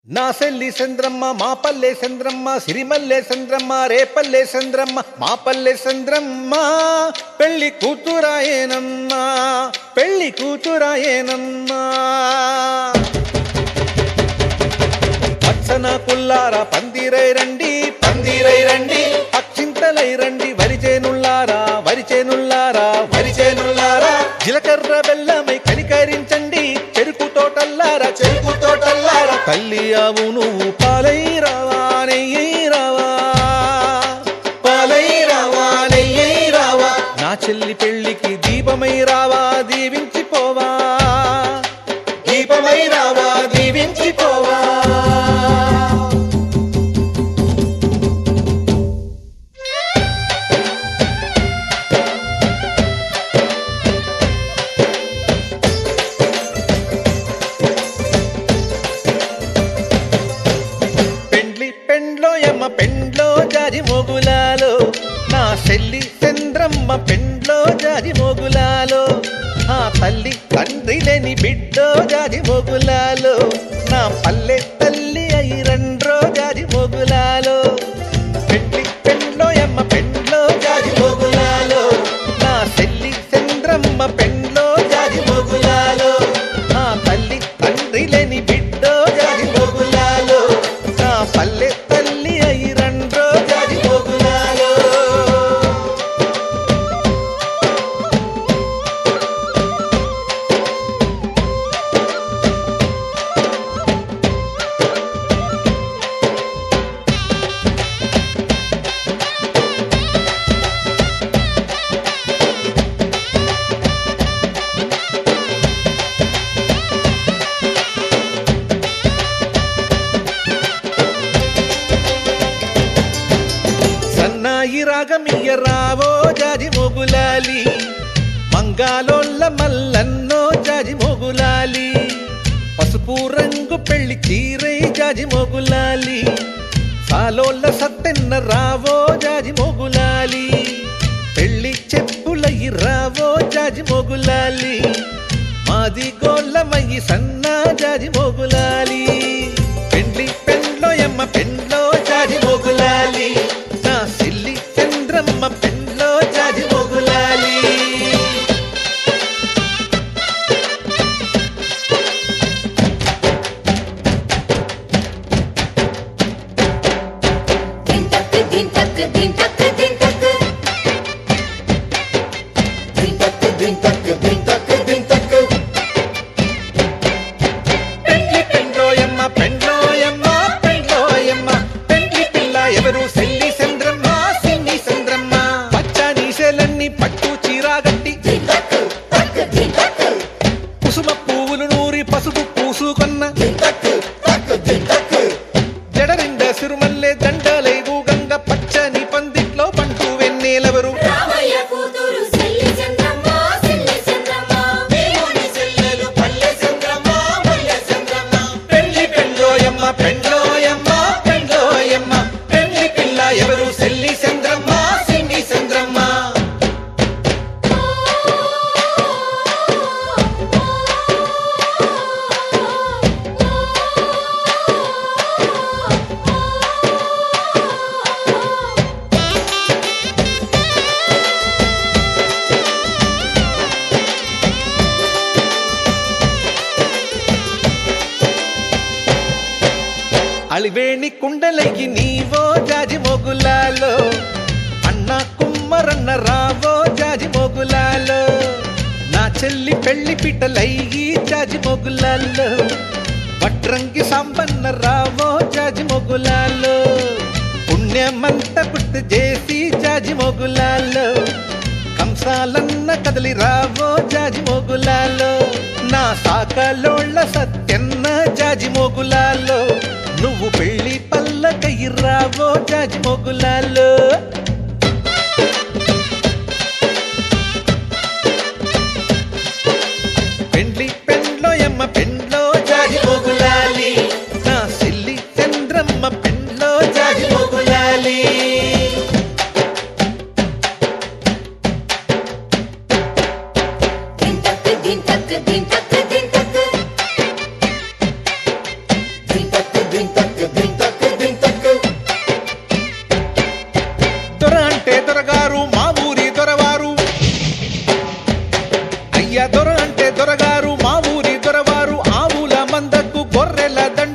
నా సెల్లి చంద్రమ్మ మా పల్లె చంద్రమ్మ సిరిమల్లె చంద్రమ్మ రేపల్లె చంద్రమ్మ మా పల్లె చంద్రమ్మ పెళ్లి కూతురాయేనమ్మా పెళ్లి కూతురాయేనమ్మా పచ్చన పుల్లార పందిరై రండి పందిరై రండి అక్షింతలై రండి వరిచేనుల్లారా వరిచేనుల్లారా వరిచేనుల్లారా జీలకర్ర బెల్లమై కనికరించండి చెరుకు తోటల్లారా చెరుకు తోటల్లారా తల్లి ఆవు నువ్వు పాలై రావా నెయ్యి రావా పాలై రావా నెయ్యి రావా నా చెల్లి పెళ్లికి దీపమై రావా దీవించిపోవా దీపమై రావా దీవించిపోవా పెండ్లి పెండ్లో యమ్మ పెండ్లో జాజి మోగులాలో నా చెల్లి చంద్రమ్మ పెండ్లో జాజి మోగులాలో ఆ తల్లి తండ్రి లేని బిడ్డో జాజి మోగులాలో నా పల్లె తల్లి అయి రండ్రో జాజి మోగులాలో పెండ్లి పెండ్లో యమ్మ పెండ్లో జాజి మోగులాలో నా చెల్లి చంద్రమ్మ పెండ్లో జాజి మోగులాలో ఆ తల్లి తండ్రి లేని బిడ్డో జాజి మోగులాలో నా పల్లె తల్లి అయి రండ్రో జాజి మోగులాలో సన్నాయి రాగమియ్య రావో జాజి మొగులాలి మంగాలోళ్ళ మల్లన్నో జాజి మొగులాలి పసుపు రంగు పెళ్లి చీరై జాజి మొగులాలి సాలోళ్ళ సత్తెన్న రావో జాజి మొగులాలి పెళ్లి చెప్పులయ్యి రావో జాజి మొగులాలి మాది గోళ్ళమయ్యి సన్నా జాజి మొగులాలి పెండ్లి పెండ్లో ఎమ్మ పెండ్లో జాజి మొగులాలి నా సిల్లి చంద్రమ్మ పెండ్లో జాజి మొగులాలి దిన్ టక్ దిన్ టక్ దిన్ టక్ దిన్ టక్ దిన్ టక్ దిన్ టక్ దిన్ టక్ దిన్ టక్ పెండ్లి పెండ్లోయమ్మ పెండ్లోయమ్మ పెండ్లోయమ్మ పెండ్లి పిల్ల ఎవరు సెల్లి చంద్రమ్మ సిన్ని చంద్రమ్మ పచ్చని శేలన్ని పట్టు చీరాగట్టి దిన్ టక్ టక్ దిన్ టక్ కుసుమ పువ్వులు నూరి పసుపు పూసుకొన్న దిన్ టక్ టక్ దిన్ టక్ జడరిండ సిరుమల్లె దండలై గంగ పచ్చని పందిట్లో పంటూ వెన్నెలెవరు రామయ్య కూతురు సెల్లి చంద్రమ్మ సెల్లి చంద్రమ్మ దేవుని సెల్లెలు పల్లె చంద్రమ్మ పల్లె చంద్రమ్మ పెండ్లి పెండ్లోయమ్మ పెండ్లోయమ్మ పెండ్లోయమ్మ పెండ్లి పిల్ల ఎవరు సెల్లి చంద్రమ్మ సిన్ని చంద్రమ్మ అలివేణి కుండలయ్యి నీవో జాజి మొగులాలో అన్న కుమ్మరన్న రావో జాజి మొగులాలో నా చెల్లి పెళ్లి పిట్టలయ్యి జాజి మొగులాలో వడ్రంగి సంపన్న రావో జాజి మొగులాలో పుణ్యమంత గుర్తు చేసి జాజి మొగులాలో కంసాలన్న కదలి రావో జాజి మొగులాలో నా సాకలోళ్ళ సత్యన్న జాజి మొగులాలో నువ్వు పెళ్లి పల్లకయ్యి రావో జాజి మొగులాలో పెండ్లి పెండ్లో ఎమ్మ పెండ్లో జాజి మొగులాలి నా సిల్లి చంద్రమ్మ పెండ్లో జాజి మొగులాలి దిన్ టక్ దిన్ టక్ దిన్ టక్ దిన్ టక్ దింతక్ దింతక్ దింతక్ దొర అంటే దొరగారు మా ఊరి దొరవారు అయ్యా దొర అంటే దొరగారు మా ఊరి దొరవారు ఆవుల మందకు గొర్రెల దండ